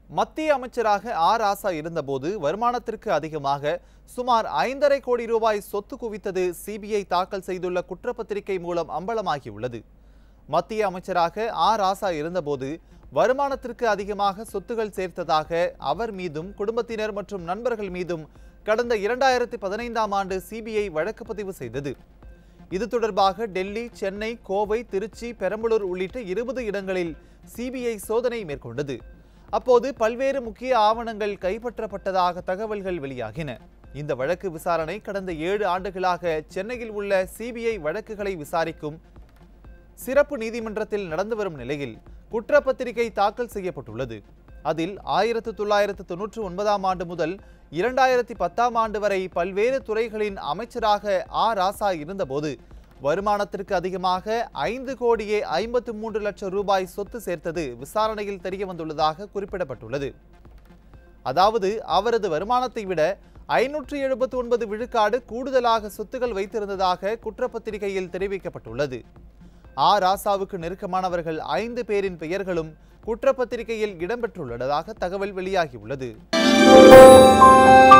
மத்திய அமைச்சராக ஆர் ராசா இருந்தபோது வருமானத்திற்கு அதிகமாக சுமார் ஐந்தரை கோடி ரூபாய் சொத்து குவித்தது சிபிஐ தாக்கல் செய்துள்ள குற்றப்பத்திரிகை மூலம் அம்பலமாகியுள்ளது மத்திய அமைச்சராக ஆர் ராசா இருந்தபோது வருமானத்திற்கு அதிகமாக சொத்துகள் சேர்த்ததாக அவர் மீதும் குடும்பத்தினர் மற்றும் நண்பர்கள் மீதும் கடந்த இரண்டாயிரத்தி பதினைந்தாம் ஆண்டு சிபிஐ வழக்கு பதிவு செய்தது இது தொடர்பாக டெல்லி சென்னை கோவை திருச்சி பெரம்பலூர் உள்ளிட்ட இருபது இடங்களில் சிபிஐ சோதனை மேற்கொண்டது அப்போது பல்வேறு முக்கிய ஆவணங்கள் கைப்பற்றப்பட்டதாக தகவல்கள் வெளியாகின இந்த வழக்கு விசாரணை கடந்த ஏழு ஆண்டுகளாக சென்னையில் உள்ள சிபிஐ வழக்குகளை விசாரிக்கும் சிறப்பு நீதிமன்றத்தில் நடந்து வரும் நிலையில் குற்றப்பத்திரிகை தாக்கல் செய்யப்பட்டுள்ளது அதில் ஆயிரத்து தொள்ளாயிரத்து தொன்னூற்று ஒன்பதாம் ஆண்டு முதல் இரண்டாயிரத்தி பத்தாம் ஆண்டு வரை பல்வேறு துறைகளின் அமைச்சராக ஆ ராசா இருந்தபோது வருமானத்திற்கு அதிகமாக ஐந்து கோடியே ஐம்பத்து மூன்று லட்சம் ரூபாய் சொத்து சேர்த்தது விசாரணையில் தெரிய வந்துள்ளதாக குறிப்பிடப்பட்டுள்ளது அதாவது அவரது வருமானத்தை விட ஐநூற்று எழுபத்தி ஒன்பது விழுக்காடு கூடுதலாக சொத்துகள் வைத்திருந்ததாக குற்றப்பத்திரிகையில் தெரிவிக்கப்பட்டுள்ளது ஆ ராசாவுக்கு நெருக்கமானவர்கள் ஐந்து பேரின் பெயர்களும் குற்றப்பத்திரிகையில் இடம்பெற்றுள்ளதாக தகவல் வெளியாகியுள்ளது